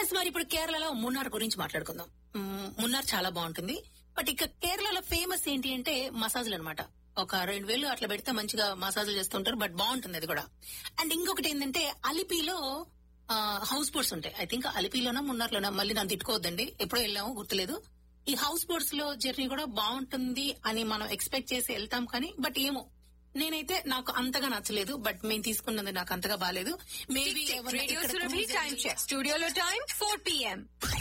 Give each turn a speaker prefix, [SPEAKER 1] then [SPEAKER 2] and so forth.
[SPEAKER 1] yes మరి ఇప్పుడు కేరళలో మున్నార్ గురించి మాట్లాడుకుందాం మ్మ్, మున్నార్ చాలా బాగుంటుంది బట్ ఇక కేరళలో ఫేమస్ ఏంటి అంటే మసాజులు అనమాట ఒక రెండు వేలు అట్లా పెడితే మంచిగా మసాజులు చేస్తుంటారు బట్ బాగుంటుంది అది కూడా అండ్ ఇంకొకటి ఏంటంటే అలిపిలో హౌస్ బోట్స్ ఉంటాయి ఐ థింక్ అలిపిలోనా మున్నార్లోనా మళ్ళీ నన్ను తిట్టుకోవద్దండి ఎప్పుడో వెళ్ళాము గుర్తులేదు ఈ హౌస్ బోట్స్ లో జర్నీ కూడా బాగుంటుంది అని మనం ఎక్స్పెక్ట్ చేసి వెళ్తాం కానీ బట్ ఏమో నేనైతే నాకు అంతగా నచ్చలేదు బట్ మేము తీసుకున్నది నాకు అంతగా బాగాలేదు maybe
[SPEAKER 2] radio Surabhi time check స్టూడియోలో టైం ఫోర్ పిఎం